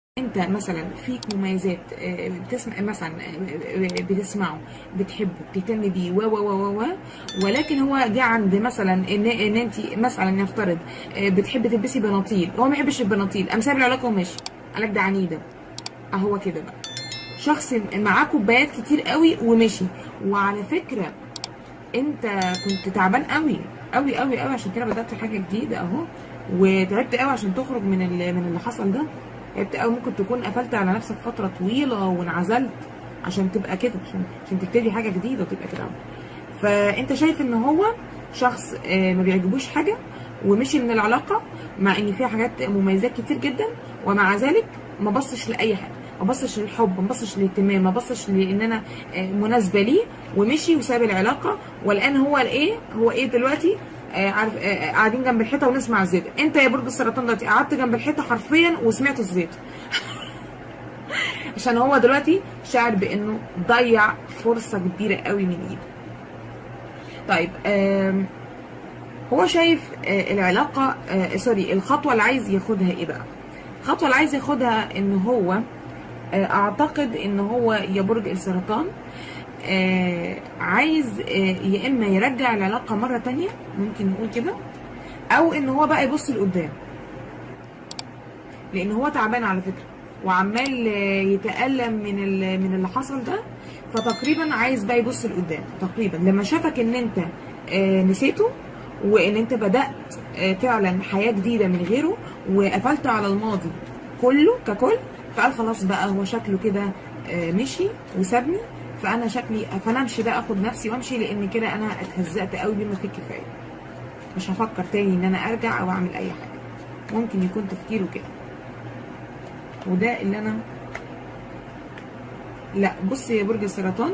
انت مثلا فيك مميزات آه، بتسمع مثلا آه، بتسمعه بتحبه بتهتم بيه و و و و ولكن هو جه عند مثلا ان ان انت مثلا نفترض آه، بتحب تلبسي بناطيل هو ما يحبش البناطيل قام ساب العلاقه ومشي قال لك ده عنيده اهو كده بقى شخص معاه كوبايات كتير قوي ومشي وعلى فكره انت كنت تعبان قوي قوي قوي قوي عشان كده بدات حاجه جديده اهو وتعبت قوي عشان تخرج من ال- من اللي حصل ده تعبت قوي ممكن تكون قفلت على نفسك فتره طويله وانعزلت عشان تبقى كده عشان عشان تبتدي حاجه جديده وتبقى كده فانت شايف ان هو شخص آه، ما بيعجبوش حاجه ومشي من العلاقه مع ان فيها حاجات مميزات كتير جدا ومع ذلك ما بصش لاي حاجه ما بصش للحب ما بصش للاهتمام ما بصش لان انا آه، مناسبه ليه ومشي وساب العلاقه والان هو الايه هو ايه دلوقتي آه، عارف آه، آه، قاعدين جنب الحيطه ونسمع الزيت انت يا برج السرطان دلوقتي قعدت جنب الحيطه حرفيا وسمعت الزيت عشان هو دلوقتي شاعر بانه ضيع فرصه كبيره قوي من ايده طيب آم، هو شايف آه، العلاقه آه، سوري الخطوه اللي عايز ياخدها ايه بقى الخطوه اللي عايز ياخدها ان هو آه، اعتقد ان هو يا برج السرطان آه، عايز آه، يا اما يرجع العلاقه مره تانية ممكن نقول كده او ان هو بقى يبص لقدام لان هو تعبان على فكره وعمال آه، يتالم من ال- من اللي حصل ده فتقريبا عايز بقى يبص لقدام تقريبا لما شافك ان انت آه، نسيته وان انت بدات آه، فعلا حياه جديده من غيره وقفلت على الماضي كله ككل فقال خلاص بقى هو شكله كده آه، مشي وسابني فانا شكلي فانا امشي بقى اخد نفسي وامشي لان كده انا اتهزقت قوي بما فيه الكفايه مش هفكر تاني ان انا ارجع او اعمل اي حاجه ممكن يكون تفكيره كده وده اللي انا لا بص يا برج السرطان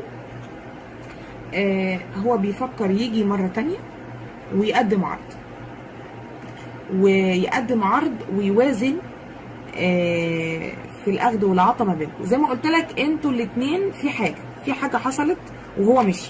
آه هو بيفكر يجي مرة تانية ويقدم عرض ويقدم عرض ويوازن آه في الاخذ والعطاء ما بينكم زي ما قلت لك انتوا الاتنين في حاجة في حاجة حصلت وهو مشي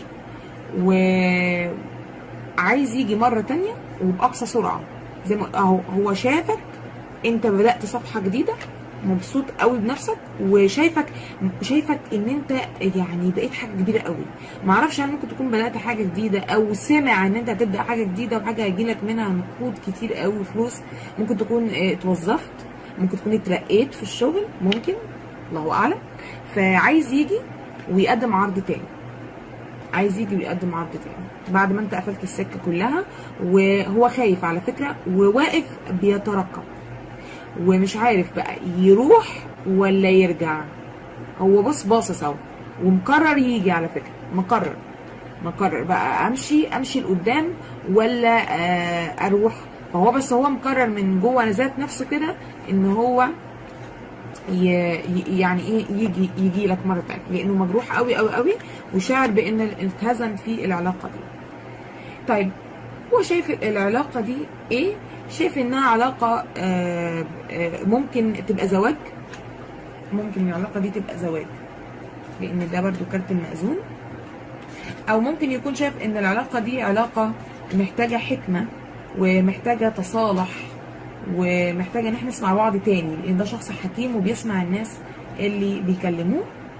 وعايز يجي مرة تانية وبأقصى سرعة زي ما اهو هو شافك انت بدأت صفحة جديدة مبسوط قوي بنفسك وشايفك شايفك ان انت يعني بقيت حاجه كبيره قوي ما اعرفش هل ممكن تكون بدات حاجه جديده او سمع ان انت هتبدا حاجه جديده وحاجه هيجيلك منها نقود كتير قوي فلوس ممكن تكون اه، اتوظفت ممكن تكون اترقيت في الشغل ممكن الله اعلم فعايز يجي ويقدم عرض تاني عايز يجي ويقدم عرض تاني بعد ما انت قفلت السكه كلها وهو خايف على فكره وواقف بيترقب ومش عارف بقى يروح ولا يرجع هو بص باصص اهو ومقرر يجي على فكره مقرر مقرر بقى امشي امشي لقدام ولا آه، اروح فهو بس هو مقرر من جوه ذات نفسه كده ان هو ي- ي- يعني ايه يجي يجي لك مره تانية لانه مجروح قوي قوي قوي وشاعر بان اتهزم في العلاقه دي طيب هو شايف العلاقة دي ايه؟ شايف انها علاقة آه، آه، ممكن تبقى زواج ممكن العلاقة دي تبقى زواج لان ده برضو كارت المأذون او ممكن يكون شايف ان العلاقة دي علاقة محتاجة حكمة ومحتاجة تصالح ومحتاجة ان احنا نسمع بعض تاني لان ده شخص حكيم وبيسمع الناس اللي بيكلموه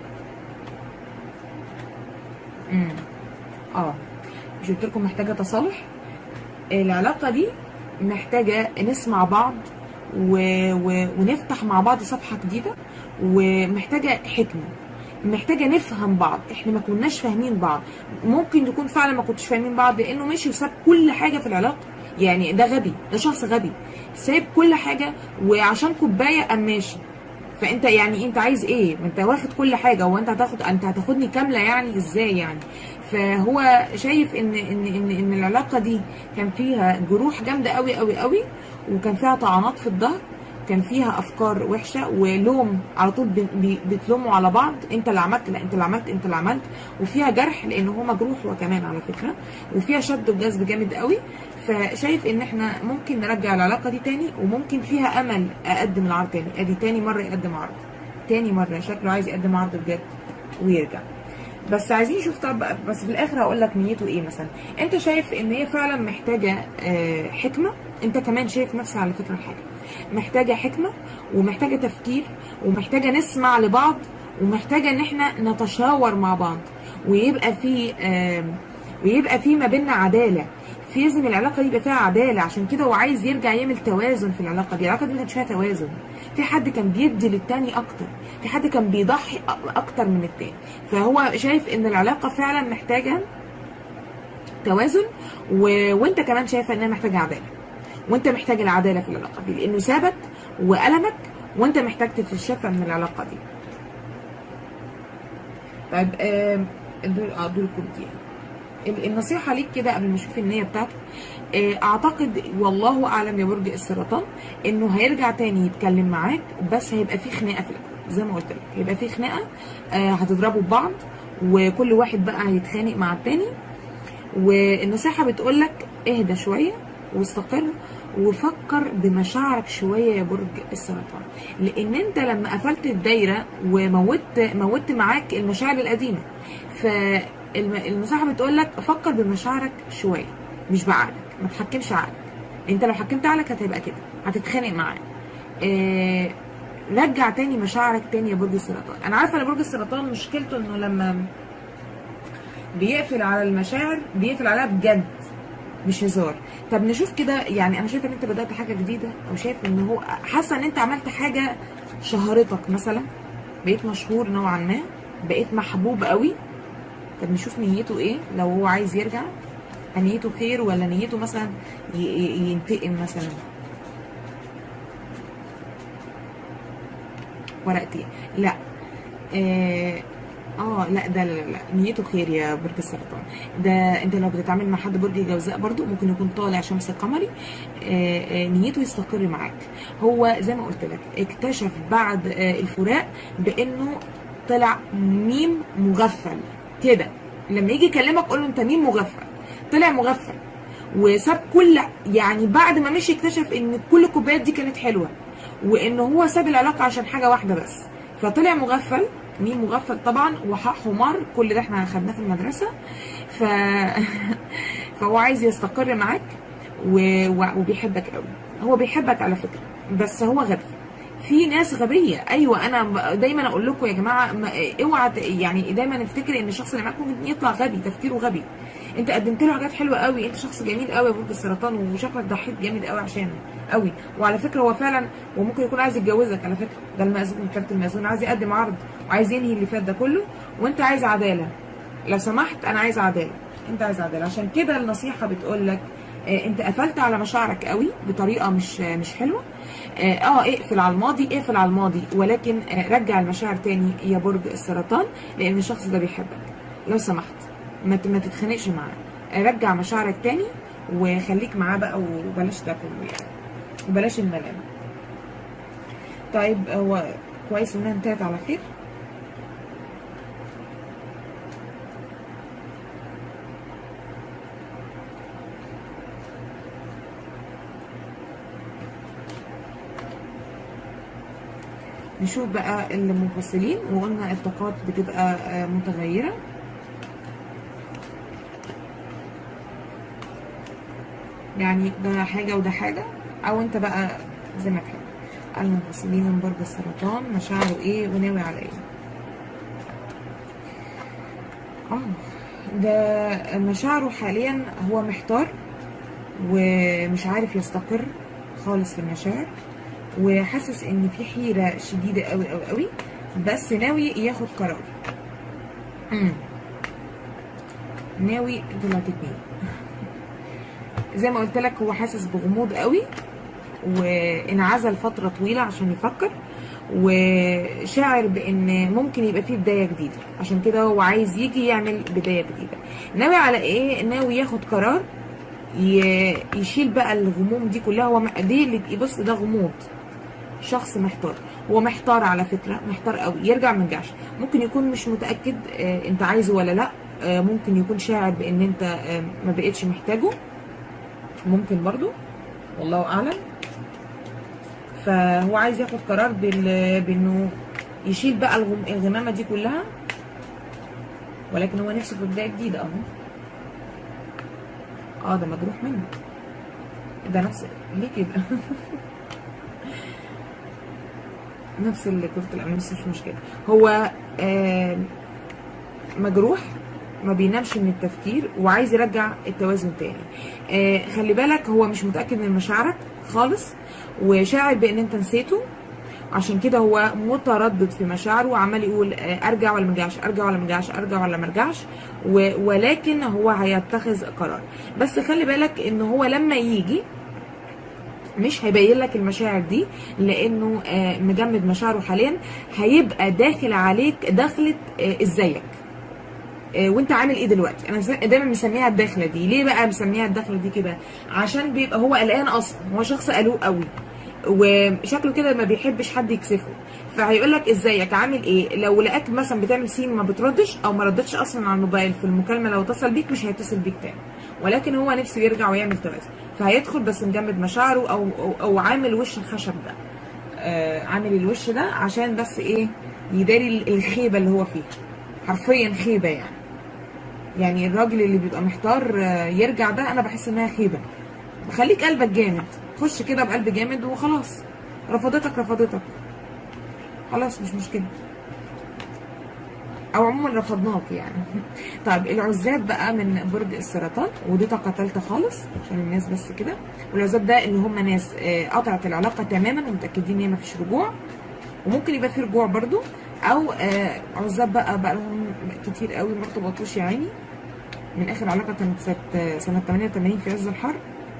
امم اه مش قلت لكم محتاجة تصالح العلاقة دي محتاجة نسمع بعض و... و... ونفتح مع بعض صفحة جديدة ومحتاجة حكمة محتاجة نفهم بعض احنا ما كناش فاهمين بعض ممكن يكون فعلا ما كنتش فاهمين بعض لانه ماشي وساب كل حاجة في العلاقة يعني ده غبي ده شخص غبي ساب كل حاجة وعشان كوباية قام ماشي فانت يعني انت عايز ايه ما انت واخد كل حاجه هو انت هتاخد انت هتاخدني كامله يعني ازاي يعني فهو شايف ان ان ان ان العلاقه دي كان فيها جروح جامده قوي قوي قوي وكان فيها طعنات في الظهر كان فيها افكار وحشه ولوم على طول بي- بي- بتلوموا على بعض انت اللي عملت لا انت اللي عملت انت اللي عملت وفيها جرح لان هو مجروح هو كمان على فكره وفيها شد وجذب جامد قوي فشايف ان احنا ممكن نرجع العلاقه دي تاني وممكن فيها امل اقدم العرض تاني ادي تاني مره يقدم عرض تاني مره شكله عايز يقدم عرض بجد ويرجع بس عايزين نشوف طب بس في الاخر هقول لك نيته ايه مثلا انت شايف ان هي فعلا محتاجه آه، حكمه انت كمان شايف نفس على فكره الحاجه محتاجه حكمه ومحتاجه تفكير ومحتاجه نسمع لبعض ومحتاجه ان احنا نتشاور مع بعض ويبقى في آم، ويبقى في ما بيننا عداله في لازم العلاقه دي يبقى فيها عداله عشان كده هو عايز يرجع يعمل توازن في العلاقه دي العلاقه دي ما كانش فيها توازن في حد كان بيدي للتاني اكتر في حد كان بيضحي أ- اكتر من التاني فهو شايف ان العلاقه فعلا محتاجه توازن و... وانت كمان شايفه انها محتاجه عداله وانت محتاج العداله في العلاقه دي لانه سابك والمك وانت محتاج تتشفى من العلاقه دي طيب آم، دول اه دول كنت ال- النصيحه ليك كده قبل ما اشوف النيه بتاعته آه، اعتقد والله اعلم يا برج السرطان انه هيرجع تاني يتكلم معاك بس هيبقى في خناقه في الاول زي ما قلت لك هيبقى في خناقه آه، هتضربوا ببعض وكل واحد بقى هيتخانق مع التاني والنصيحه بتقول لك اهدى شويه واستقر وفكر بمشاعرك شويه يا برج السرطان لان انت لما قفلت الدايره وموت موت معاك المشاعر القديمه فالنصيحه بتقول لك فكر بمشاعرك شويه مش بعقلك ما تحكمش عقلك انت لو حكمت عقلك هتبقى كده هتتخانق معاه آه، رجع تاني مشاعرك تاني يا برج السرطان انا عارفه ان برج السرطان مشكلته انه لما بيقفل على المشاعر بيقفل عليها بجد مش هزار طب نشوف كده يعني انا شايفه ان انت بدات حاجه جديده او شايف ان هو حاسه ان انت عملت حاجه شهرتك مثلا بقيت مشهور نوعا ما بقيت محبوب قوي طب نشوف نيته ايه لو هو عايز يرجع نيته خير ولا نيته مثلا ي- ي- ينتقم مثلا ورقتين لا آه اه لا ده لا لا لا نيته خير يا برج السرطان ده انت لو بتتعامل مع حد برج جوزاء برضو ممكن يكون طالع شمس قمري آه آه نيته يستقر معاك هو زي ما قلت لك اكتشف بعد آه الفراق بانه طلع ميم مغفل كده لما يجي يكلمك قول له انت ميم مغفل طلع مغفل وساب كل يعني بعد ما مشي اكتشف ان كل الكوبايات دي كانت حلوه وان هو ساب العلاقه عشان حاجه واحده بس فطلع مغفل مين مغفل طبعا وحق حمار كل ده احنا خدناه في المدرسه ف فهو عايز يستقر معاك و... و... وبيحبك قوي هو بيحبك على فكره بس هو غبي في ناس غبيه ايوه انا ب- دايما اقول لكم يا جماعه ما... اوعى ت- يعني دايما نفتكر ان الشخص اللي معاك ممكن يطلع غبي تفكيره غبي انت قدمت له حاجات حلوه قوي انت شخص جميل قوي يا برج السرطان وشكلك ضحيت جامد قوي عشانه قوي وعلى فكره هو فعلا وممكن يكون عايز يتجوزك على فكره ده المأذون كارت المأذون عايز يقدم عرض وعايز ينهي اللي فات ده كله وانت عايز عداله لو سمحت انا عايز عداله انت عايز عداله عشان كده النصيحه بتقول لك آه، انت قفلت على مشاعرك قوي بطريقه مش آه، مش حلوه اه آه، اقفل على الماضي اقفل على الماضي ولكن آه، رجع المشاعر تاني يا برج السرطان لان الشخص ده بيحبك لو سمحت ما ت- ما تتخانقش معاه آه، رجع مشاعرك تاني وخليك معاه بقى وبلاش ده كله يعني وبلاش الملام طيب هو كويس انها انتهت على خير نشوف بقى المنفصلين وقلنا الطاقات بتبقى آه، متغيرة يعني ده حاجة وده حاجة أو أنت بقى زي ما تحب المنفصلين من برج السرطان مشاعره إيه وناوي على إيه آه ده مشاعره حاليا هو محتار ومش عارف يستقر خالص في المشاعر وحاسس ان في حيره شديده قوي قوي قوي بس ناوي ياخد قرار مم. ناوي طلعت اتنين زي ما قلت لك هو حاسس بغموض قوي وانعزل فتره طويله عشان يفكر وشاعر بان ممكن يبقى فيه بدايه جديده عشان كده هو عايز يجي يعمل بدايه جديده ناوي على ايه ناوي ياخد قرار ي- يشيل بقى الغموم دي كلها هو م- دي اللي بص ده غموض شخص محتار هو محتار على فكره محتار قوي يرجع ما يرجعش ممكن يكون مش متاكد آه، انت عايزه ولا لا آه، ممكن يكون شاعر بان انت آه، ما بقتش محتاجه ممكن برضو والله اعلم فهو عايز ياخد قرار بال- بانه يشيل بقى الغم- الغمامه دي كلها ولكن هو نفسه في بدايه جديده اهو اه ده مجروح منه ده نفس ليه كده نفس اللي كرة الأمام بس مش مشكلة هو آه مجروح ما بينامش من التفكير وعايز يرجع التوازن تاني آه خلي بالك هو مش متأكد من مشاعرك خالص وشاعر بان انت نسيته عشان كده هو متردد في مشاعره وعمال يقول آه، ارجع ولا ما ارجعش ارجع ولا ما ارجعش ارجع ولا ما ارجعش و- ولكن هو هيتخذ قرار بس خلي بالك ان هو لما يجي مش هيبين لك المشاعر دي لانه آه، مجمد مشاعره حاليا هيبقى داخل عليك دخلة آه، ازيك آه، وانت عامل ايه دلوقتي انا زي- دايما مسميها الدخله دي ليه بقى مسميها الدخله دي كده عشان بيبقى هو قلقان اصلا هو شخص قلوق قوي وشكله كده ما بيحبش حد يكسفه فهيقول لك ازيك عامل ايه لو لقاك مثلا بتعمل سين ما بتردش او ما ردتش اصلا على الموبايل في المكالمه لو اتصل بيك مش هيتصل بيك تاني ولكن هو نفسه يرجع ويعمل توازن فهيدخل بس مجمد مشاعره او او, أو عامل وش الخشب ده آه عامل الوش ده عشان بس ايه يداري ال- الخيبه اللي هو فيها حرفيا خيبه يعني يعني الراجل اللي بيبقى محتار آه، يرجع ده انا بحس انها خيبه خليك قلبك جامد خش كده بقلب جامد وخلاص رفضتك رفضتك خلاص مش مشكله او عموما رفضناك يعني طيب العزاب بقى من برج السرطان ودي طاقه ثالثه خالص عشان الناس بس كده والعزاب ده ان هم ناس آه، قطعت العلاقه تماما ومتاكدين ان هي مفيش رجوع وممكن يبقى في رجوع برضو او آه، عزاب بقى بقى لهم كتير قوي ما ارتبطوش يا عيني من اخر علاقه كانت سنه سنه 88 في عز الحر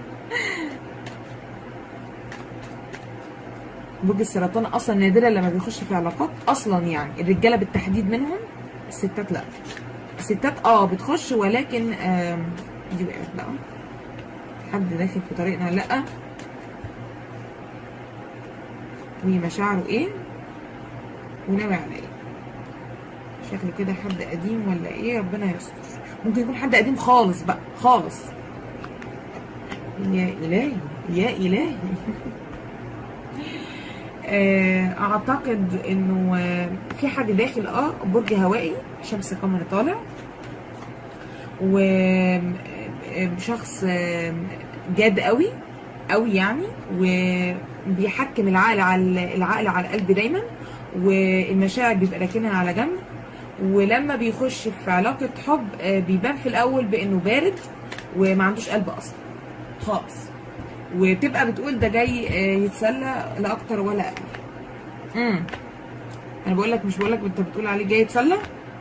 برج السرطان اصلا نادرا لما بيخش في علاقات اصلا يعني الرجاله بالتحديد منهم الستات لا الستات اه بتخش ولكن آم، دي وقعت بقى حد داخل في طريقنا لا ومشاعره ايه وناوي على ايه شكله كده حد قديم ولا ايه ربنا يستر ممكن يكون حد قديم خالص بقى خالص يا الهي يا الهي آه، اعتقد انه آه، في حد داخل اه برج هوائي شمس قمر طالع وشخص جاد قوي قوي يعني وبيحكم العقل على العقل على القلب دايما والمشاعر بيبقى راكنها على جنب ولما بيخش في علاقة حب آه، بيبان في الأول بإنه بارد وما عندوش قلب أصلا خالص وتبقى بتقول ده جاي آه، يتسلى لا أكتر ولا أقل امم أنا بقول لك مش بقول لك أنت بتقول عليه جاي يتسلى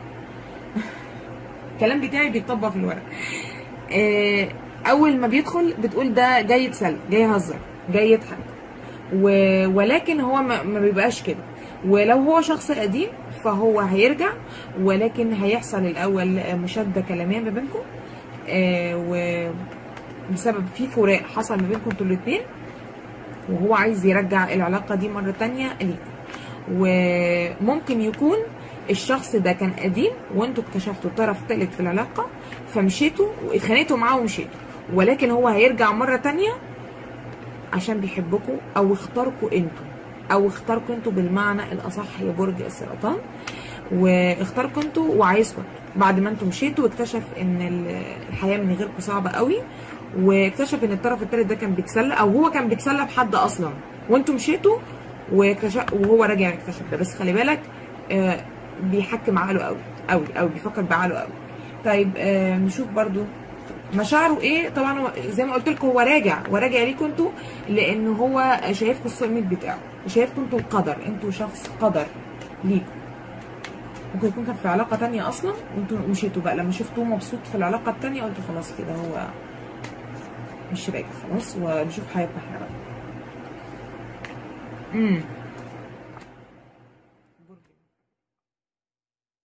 الكلام بتاعي بيتطبق في الورق آه، اول ما بيدخل بتقول ده جاي يتسلى جاي يهزر جاي يضحك و... ولكن هو ما, ما بيبقاش كده ولو هو شخص قديم فهو هيرجع ولكن هيحصل الاول مشاده كلاميه ما بينكم آه و بسبب في فراق حصل ما بينكم انتوا الاثنين وهو عايز يرجع العلاقه دي مره تانية ليكم وممكن يكون الشخص ده كان قديم وانتوا اكتشفتوا طرف ثالث في العلاقه فمشيتوا واتخانقتوا معاه ومشيتوا ولكن هو هيرجع مره تانية عشان بيحبكم او اختاركم انتوا او اختاركم انتوا بالمعنى الاصح يا برج السرطان واختاركم انتوا وعايزكم بعد ما انتوا مشيتوا واكتشف ان ال- الحياه من غيركم صعبه قوي واكتشف ان الطرف الثالث ده كان بيتسلى او هو كان بيتسلى بحد اصلا وانتوا مشيتوا واكتشف وهو راجع اكتشف ده بس خلي بالك آه بيحكم عقله قوي قوي قوي بيفكر بعقله قوي طيب آه نشوف برضو مشاعره ايه طبعا هو زي ما قلت لكم هو راجع وراجع ليكم انتوا لان هو شايفكم السوق ميت بتاعه شايفكم انتوا القدر انتوا شخص قدر ليكم ممكن يكون كان في علاقة تانية أصلا وانتوا مشيتوا بقى لما شفتوه مبسوط في العلاقة التانية قلتوا خلاص كده هو مش راجع خلاص ونشوف حياتنا احنا بقى. امم